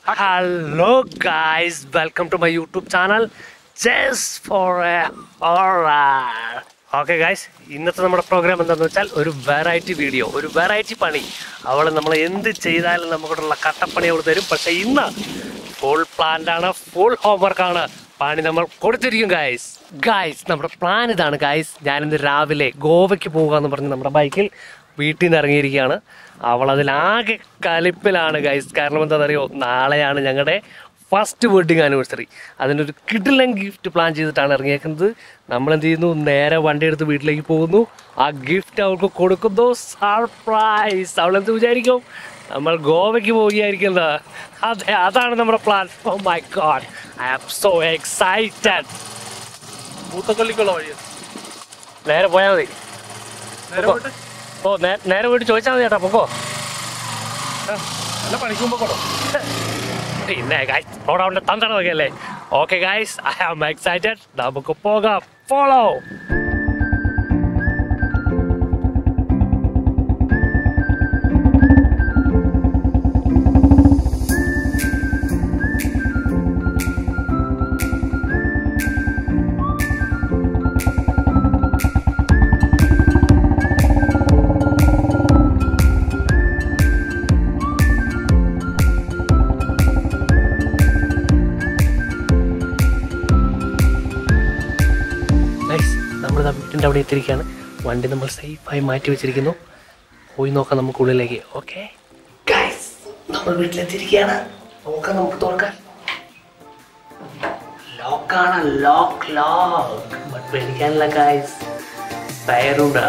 Hello guys welcome to my YouTube channel just for a okay guys ഇന്നത്തെ നമ്മുടെ programme എന്താണെന്ന് വെച്ചാൽ ഒരു വെറൈറ്റി വീഡിയോ ഒരു വെറൈറ്റി പണി അവൾ നമ്മൾ എന്ത് ചെയ്താലും നമുക്കുള്ള കട്ടപ്പണി അവൾ തരും പക്ഷെ ഇന്ന് ഫുൾ പ്ലാന്റ് ആണ് ഫുൾ ഹോംവർക്കാണ് പണി നമ്മൾ കൊടുത്തിരിക്കും ഗായ്സ് ഗായ്സ് നമ്മുടെ പ്ലാൻ ഇതാണ് ഗായ്സ് ഞാനിന്ന് രാവിലെ ഗോവയ്ക്ക് പോകുക എന്ന് പറഞ്ഞ് നമ്മുടെ ബൈക്കിൽ വീട്ടിൽ നിന്ന് ഇറങ്ങിയിരിക്കുകയാണ് അവൾ അതിലാകെ കലിപ്പിലാണ് ഗൈസ് കാരണം എന്താണെന്നറിയോ നാളെയാണ് ഞങ്ങളുടെ ഫസ്റ്റ് വെഡിങ് ആനിവേഴ്സറി അതിനൊരു കിടിലൻ ഗിഫ്റ്റ് പ്ലാൻ ചെയ്തിട്ടാണ് ഇറങ്ങിയേക്കുന്നത് നമ്മൾ എന്ത് ചെയ്യുന്നു നേരെ വണ്ടി എടുത്ത് വീട്ടിലേക്ക് പോകുന്നു ആ ഗിഫ്റ്റ് അവൾക്ക് കൊടുക്കുന്നു സർപ്രൈസ് അവൾ എന്ത് വിചാരിക്കും നമ്മൾ ഗോവയ്ക്ക് പോവുകയായിരിക്കുന്നത് അതെ അതാണ് നമ്മുടെ plan oh my god I am so excited മൂത്തക്കൊല്ലിക്കുള്ള വഴി നേരെ പോയാൽ മതി നേരെ പോയിട്ട് ഓ നേ- നേരെ പോയിട്ട് ചോദിച്ചാൽ മതി ചേട്ടാ പൊക്കോ നല്ല പണിക്കുമ്പോ കൊടോ പിന്നെ ഗൈസ് അവിടെ തന്ത്രണമൊക്കെ അല്ലേ okay guys I am excited നമുക്ക് പോകാം ഫോളോ ഗൈസ് നമ്മൾ വീട്ടിൻ്റെ അവിടെ എത്തിയിരിക്കുകയാണ് വണ്ടി നമ്മൾ സേഫായി മാറ്റി വെച്ചിരിക്കുന്നു പോയി നോക്കാം നമുക്ക് ഉള്ളിലേക്ക് ഓക്കെ ഗൈസ് നമ്മൾ വീട്ടിലെത്തിയിരിക്കുകയാണ് നോക്കാം നമുക്ക് തുറക്കാൻ ലോക്കാണ് ലോക്ക് ലോക്ക് ബട്ട് പേടിക്കാനില്ല ഗൈസ് ടയറുണ്ട്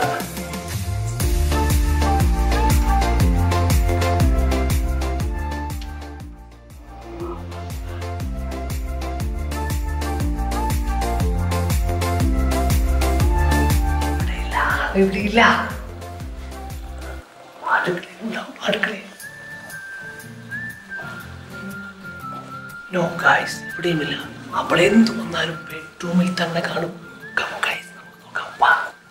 ഇവിടെ ഇല്ല അടുക്കളയിലുണ്ടാവും അടുക്കളയിൽ നോ ഗൈസ് ഇവിടെയുമില്ല അപ്പോൾ എന്ത് വന്നാലും ബെഡ്റൂമിൽ തന്നെ കാണും Come on, guys, നമുക്ക് നോക്കാം. വാ.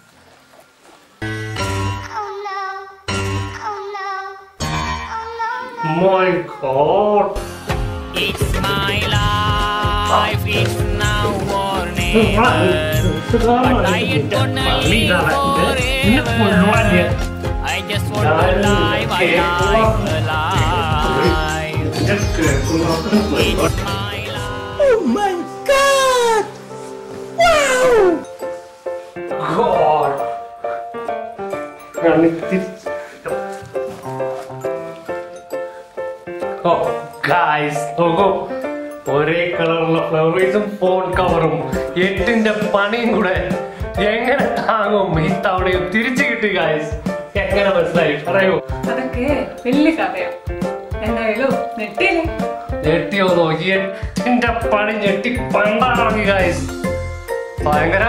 Oh no. Oh no. Oh no. My God. It's my life, it's now or never. But I ain't gonna live forever. I just want to live a life alive. It's my life. God. ഞാൻ തിരിച്ച് ഓ guys നോക്കൂ ഒരേ കളറുള്ള ഫ്ലവേഴ്സും phone കവറും എട്ടിന്റെ പണിയും കൂടെ എങ്ങനെ താങ്ങും ഈ തവണയും തിരിച്ചു കിട്ടി ഗായ്സ് എങ്ങനെ മനസ്സിലായി പറയൂ അതൊക്കെ വലിയ കഥയാ എന്തായാലും നെട്ടിയില്ലേ ഞെട്ടിയോ നോക്കി എട്ടിന്റെ പണി ഞെട്ടി പണ്ടാണി ഗായ്സ് ഭയങ്കര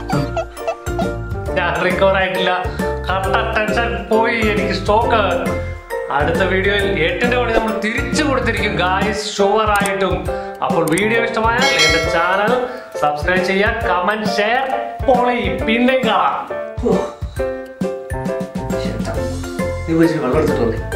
ഞാൻ റിക്കവർ ആയിട്ടില്ല കട്ട ടെൻഷൻ പോയി എനിക്ക് സ്റ്റോക്ക് അടുത്ത വീഡിയോയിൽ എട്ടിന്റെ പണി നമ്മൾ തിരിച്ചു കൊടുത്തിരിക്കും ഗായ്സ് ഷുവർ ആയിട്ടും അപ്പോൾ വീഡിയോ ഇഷ്ടമായാൽ എന്റെ ചാനൽ സബ്സ്ക്രൈബ് ചെയ്യാൻ കമന്റ് ഷെയർ പൊളി പിന്നെ കാണാം നീ വെച്ച് വെള്ളം എടുത്തിട്ടുണ്ട്